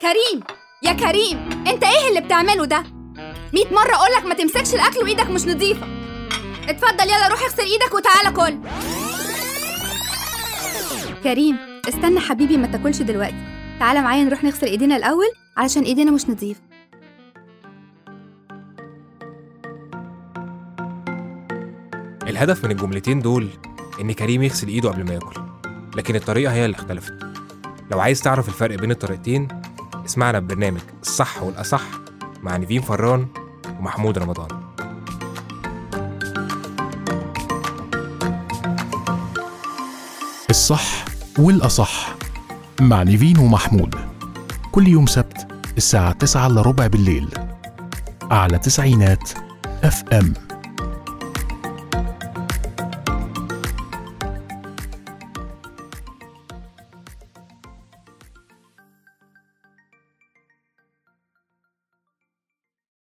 كريم يا كريم انت ايه اللي بتعمله ده مية مرة اقولك ما تمسكش الاكل وايدك مش نظيفة اتفضل يلا روح اغسل ايدك وتعالى كل كريم استنى حبيبي ما تاكلش دلوقتي تعالى معايا نروح نغسل ايدينا الاول علشان ايدينا مش نظيفة الهدف من الجملتين دول إن كريم يغسل إيده قبل ما ياكل لكن الطريقة هي اللي اختلفت لو عايز تعرف الفرق بين الطريقتين اسمعنا ببرنامج الصح والأصح مع نيفين فران ومحمود رمضان الصح والأصح مع نيفين ومحمود كل يوم سبت الساعة 9 إلا ربع بالليل على تسعينات اف ام